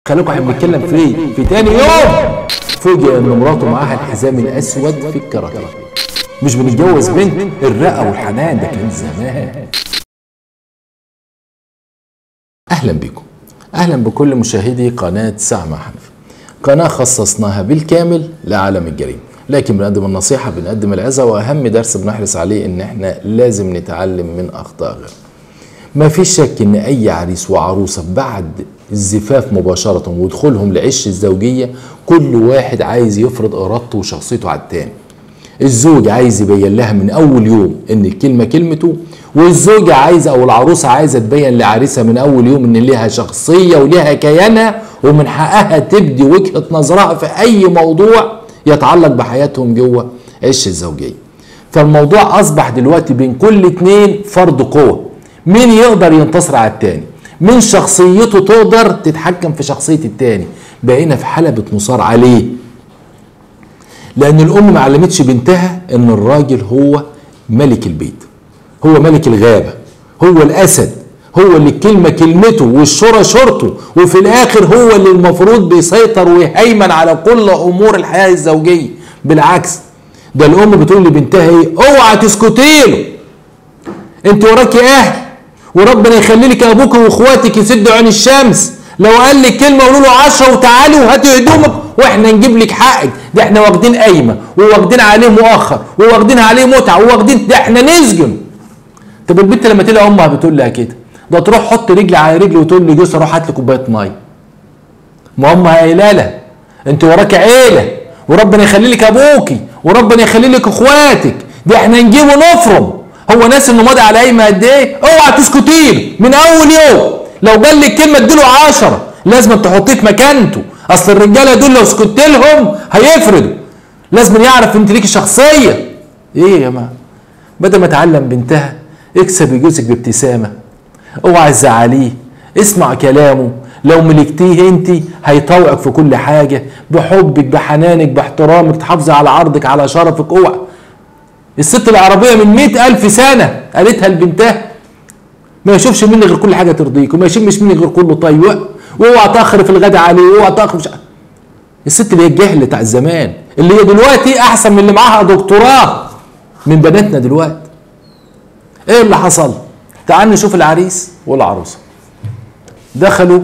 خليكم احنا بنتكلم في ايه في تاني يوم فوجئ ان مراته معاها الحزام الاسود في الكاراتيه مش بنتجوز بنت الرقه والحنان ده كان زمان اهلا بكم اهلا بكل مشاهدي قناه سعمة حنفي قناه خصصناها بالكامل لعالم الجريمه لكن بنقدم النصيحه بنقدم العظه واهم درس بنحرص عليه ان احنا لازم نتعلم من اخطاء غيرنا ما فيش شك ان اي عريس وعروسه بعد الزفاف مباشره ودخولهم لعش الزوجيه كل واحد عايز يفرض ارادته وشخصيته على التاني الزوج عايز يبين لها من اول يوم ان الكلمه كلمته والزوجه عايزه او العروسه عايزه تبين لعريسها من اول يوم ان ليها شخصيه وليها كيانها ومن حقها تبدي وجهه نظرها في اي موضوع يتعلق بحياتهم جوه عش الزوجيه فالموضوع اصبح دلوقتي بين كل اتنين فرض قوه مين يقدر ينتصر على التاني مين شخصيته تقدر تتحكم في شخصيه التاني بقينا في حلبة مصارعه ليه لان الام ما علمتش بنتها ان الراجل هو ملك البيت هو ملك الغابه هو الاسد هو اللي الكلمه كلمته والشرى شرطه وفي الاخر هو اللي المفروض بيسيطر ويهيمن على كل امور الحياه الزوجيه بالعكس ده الام بتقول لبنتها ايه اوعى تسكتي له انت وراكي اهل وربنا يخلي لك ابوك واخواتك يسدوا عين الشمس لو قال لك كلمه قولوا له 10 وتعالي وهاتي هدومك واحنا نجيب لك حقك ده احنا واخدين قايمه وواخدين عليه مؤخر وواخدين عليه متعه وواخدين ده احنا نسجن طب البنت لما تلاقي امها بتقول لها كده ده تروح حط رجل على رجل وتقول لي جوز روح هات لي كوبايه ميه ما امها قايله لها انت وراك عيله وربنا يخلي لك ابوكي وربنا يخلي لك اخواتك ده احنا نجيب ونفرم هو ناس انه ماضي على قايمه قد ايه اوعى تسكتي له من اول يوم لو قال لك كلمه اديله 10 لازم تحطيه في مكانته اصل الرجاله دول لو سكت لهم هيفردوا لازم يعرف انت ليكي شخصيه ايه يا جماعه بدل ما تعلم بنتها اكسبي جوزك بابتسامه اوعى تزعليه اسمع كلامه لو ملكتيه انت هيطوعك في كل حاجه بحبك بحنانك باحترامك تحافظي على عرضك على شرفك اوعى الست العربيه من مئة ألف سنه قالتها لبنتها ما يشوفش مني غير كل حاجه ترضيك وما يشمش مني غير كله طيب واوعى تاخر في الغدا عليه واوعى تاخر مش الست اللي هي الجهل بتاع الزمان اللي هي دلوقتي احسن من اللي معاها دكتوراه من بناتنا دلوقتي ايه اللي حصل تعال نشوف العريس والعروسه دخلوا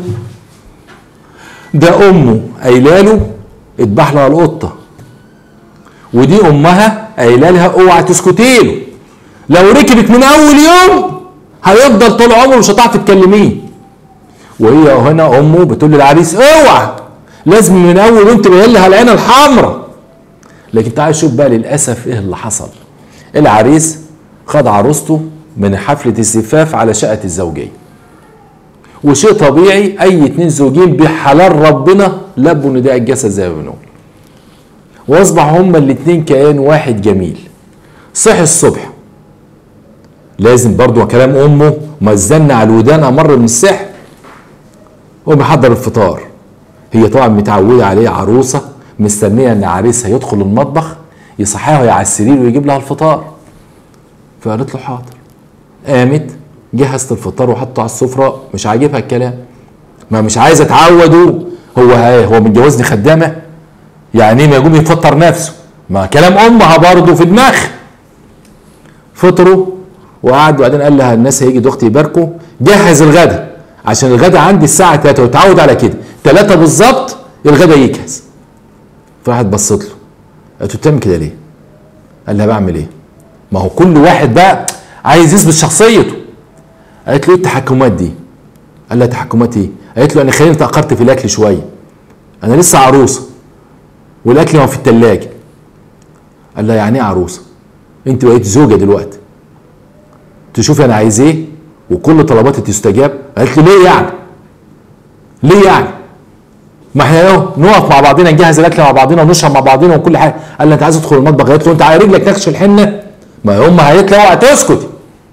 ده امه قايله له اذبح لها القطه ودي امها قايله لها اوعى تسكتي له لو ركبت من اول يوم هيفضل طول عمره مش هتعرف تكلميه وهي هنا امه بتقول للعريس اوعى لازم من اول يوم تبين لها العين الحمراء لكن تعال شوف بقى للاسف ايه اللي حصل العريس خد عروسته من حفله الزفاف على شقه الزوجيه وشيء طبيعي اي اتنين زوجين بحلال ربنا لبوا نداء الجسد زي ما بنقول واصبح هما الاتنين كيان واحد جميل صحي الصبح لازم برضو كلام امه ما الزن على الودان امر من السحر قوم يحضر الفطار هي طبعا متعوده عليه عروسه مستنيه ان عريسها يدخل المطبخ يصحيها وهي على السرير ويجيب لها الفطار فقالت له حاضر قامت جهزت الفطار وحطه على السفره مش عاجبها الكلام ما مش عايزه تعوده هو هو متجوزني خدامه يعني ايه ما يقوم يفطر نفسه ما كلام امها برضه في دماغها فطروا وقعد وبعدين قال لها الناس هيجي دختي يباركوا جهز الغدا عشان الغدا عندي الساعه 3 وتعود على كده 3 بالظبط الغدا يجهز فراحت بصت له قالت له بتعمل كده ليه؟ قال لها بعمل ايه؟ ما هو كل واحد بقى عايز يثبت شخصيته قالت له ايه التحكمات دي؟ قال لها تحكمات ايه؟ قالت له انا خليني اتاخرت في الاكل شويه انا لسه عروسه والاكل ما في الثلاجه قال لها يعني ايه عروسه؟ انت بقيت زوجه دلوقتي تشوفي انا عايز ايه وكل طلباتي تستجاب قالت له ليه يعني ليه يعني ما احنا اهو نقف مع بعضنا نجهز الاكل مع بعضنا ونشرب مع بعضنا وكل حاجه قال لي انت عايز تدخل المطبخ قالت له انت على رجلك نكش الحنه ما هم قالت له اوعى تسكتي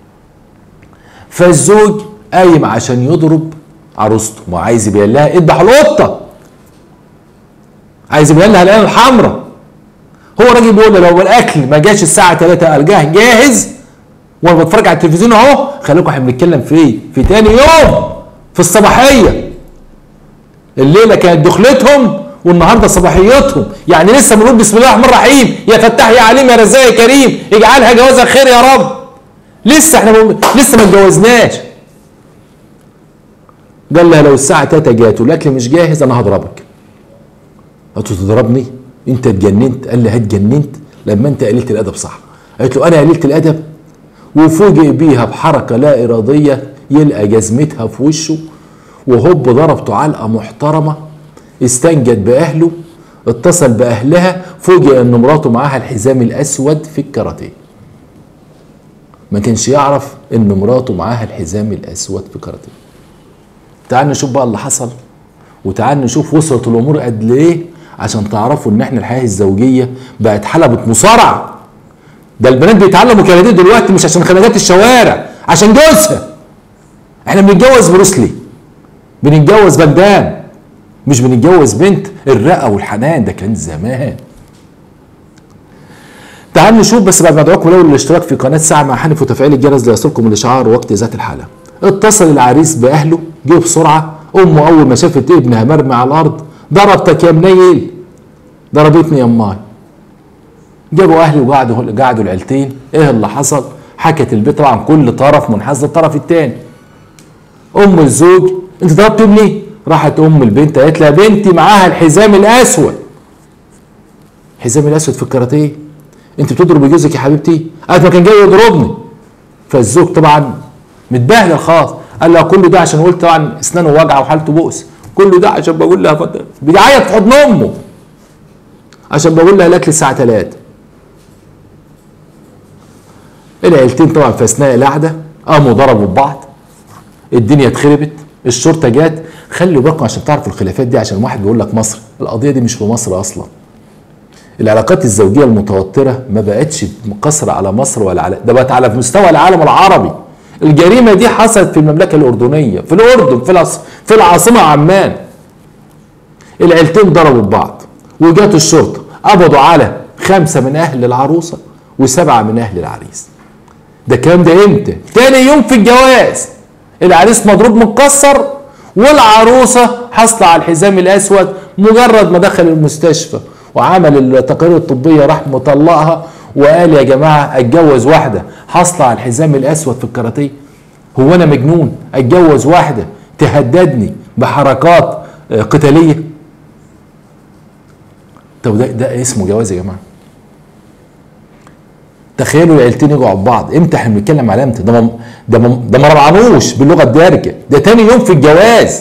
فالزوج قايم عشان يضرب عروسته ما عايز يبين لها اذبح القطه عايز يبين لها العين الحمراء هو راجل بيقول لو الاكل ما جاش الساعه 3 قال جاه جاهز وانا بتفرج على التلفزيون اهو خليكم احنا بنتكلم في ايه؟ في تاني يوم في الصباحيه الليله كانت دخلتهم والنهارده صباحيتهم يعني لسه بنقول بسم الله الرحمن الرحيم يا فتاح يا عليم يا رزاق يا كريم اجعلها جوازها خير يا رب لسه احنا م... لسه ما اتجوزناش قال لها لو الساعه 3 جات والاكل مش جاهز انا هضربك قالت له تضربني انت اتجننت قال لها اتجننت لما انت قليله الادب صح قالت له انا قليله الادب وفوجئ بيها بحركه لا اراديه يلقى جزمتها في وشه وهوب ضربته علقه محترمه استنجد باهله اتصل باهلها فوجئ ان مراته معاها الحزام الاسود في الكاراتيه ما كانش يعرف ان مراته معاها الحزام الاسود في الكاراتيه تعال نشوف بقى اللي حصل وتعال نشوف وصلت الامور قد ايه عشان تعرفوا ان احنا الحياه الزوجيه بقت حلبة مصارعه ده البنات بيتعلموا كاراتيه دلوقتي مش عشان خناجات الشوارع عشان جوزها احنا بنتجوز بروسلي بنتجوز بندام مش بنتجوز بنت الرقه والحنان ده كان زمان تعال نشوف بس بعد ما ادعوكم الاول للاشتراك في قناه ساعه مع حنف وتفعيل الجرس ليصلكم الاشعار وقت ذات الحاله اتصل العريس باهله جه بسرعه امه اول ما شافت ابنها مرمي على الارض ضربتك يا منيل ضربتني يا اماي جابوا اهلي وقعدوا قعدوا العيلتين ايه اللي حصل حكت البيت طبعا كل طرف منحاز للطرف الثاني ام الزوج انت ضربت ابني راحت ام البنت قالت لها بنتي معاها الحزام الاسود الحزام الاسود في الكاراتيه انت بتضرب جوزك يا حبيبتي قالت ما كان جاي يضربني فالزوج طبعا متبهدل خالص قال لها كل ده عشان قلت طبعا اسنانه واجعه وحالته بؤس كل ده عشان بقول لها فضل بيعيط في حضن امه عشان بقول لها الاكل الساعه 3 العيلتين طبعا في اثناء القعده قاموا ضربوا ببعض الدنيا اتخربت الشرطه جت خلوا بالكم عشان تعرفوا الخلافات دي عشان واحد بيقول لك مصر القضيه دي مش في مصر اصلا العلاقات الزوجيه المتوتره ما بقتش مقصره على مصر ولا على ده بقت على مستوى العالم العربي الجريمه دي حصلت في المملكه الاردنيه في الاردن في العص... في العاصمه عمان العيلتين ضربوا ببعض وجات الشرطه قبضوا على خمسه من اهل العروسه وسبعه من اهل العريس ده الكلام ده امتى تاني يوم في الجواز العريس مضروب متكسر والعروسه حاصله على الحزام الاسود مجرد ما دخل المستشفى وعمل التقارير الطبيه راح مطلقها وقال يا جماعه اتجوز واحده حاصله على الحزام الاسود في الكاراتيه هو انا مجنون اتجوز واحده تهددني بحركات قتاليه طب ده ده اسمه جواز يا جماعه تخيلوا العيلتين يقعوا ببعض امتى احنا بنتكلم على امتى ده ما ده ما ده ما ربعنوش باللغه الدارجه ده تاني يوم في الجواز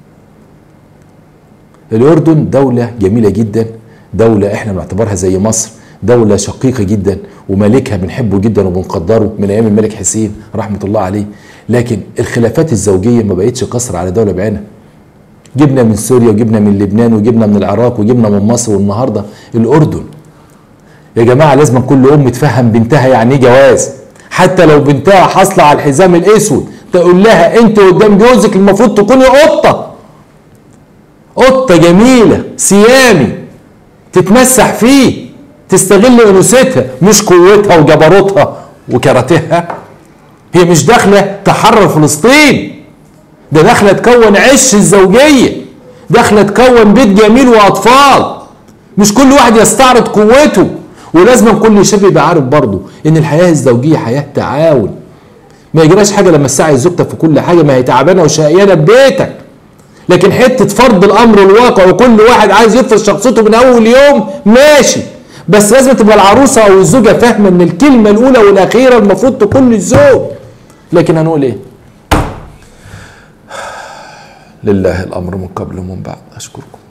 الاردن دوله جميله جدا دوله احنا بنعتبرها زي مصر دوله شقيقه جدا وملكها بنحبه جدا وبنقدره من ايام الملك حسين رحمه الله عليه لكن الخلافات الزوجيه ما بقتش قصر على دوله بعينها جبنا من سوريا وجبنا من لبنان وجبنا من العراق وجبنا من مصر والنهارده الاردن يا جماعه لازم كل ام تفهم بنتها يعني ايه جواز حتى لو بنتها حاصله على الحزام الاسود تقول لها انت قدام جوزك المفروض تكوني قطه قطه جميله سيامي تتمسح فيه تستغل انوثتها مش قوتها وجبروتها وكاراتيها هي مش داخله تحرر فلسطين ده داخله تكون عش الزوجيه داخله تكون بيت جميل واطفال مش كل واحد يستعرض قوته ولازم كل شاب يبقى عارف برضه ان الحياه الزوجيه حياه تعاون ما يجراش حاجه لما تساعد زوجتك في كل حاجه ما هي تعبانه وشقيانه ببيتك لكن حته فرض الامر الواقع وكل واحد عايز يفرض شخصيته من اول يوم ماشي بس لازم تبقى العروسه او الزوجه فاهمه ان الكلمه الاولى والاخيره المفروض تكون للزوج لكن هنقول ايه لله الامر من قبل ومن بعد اشكركم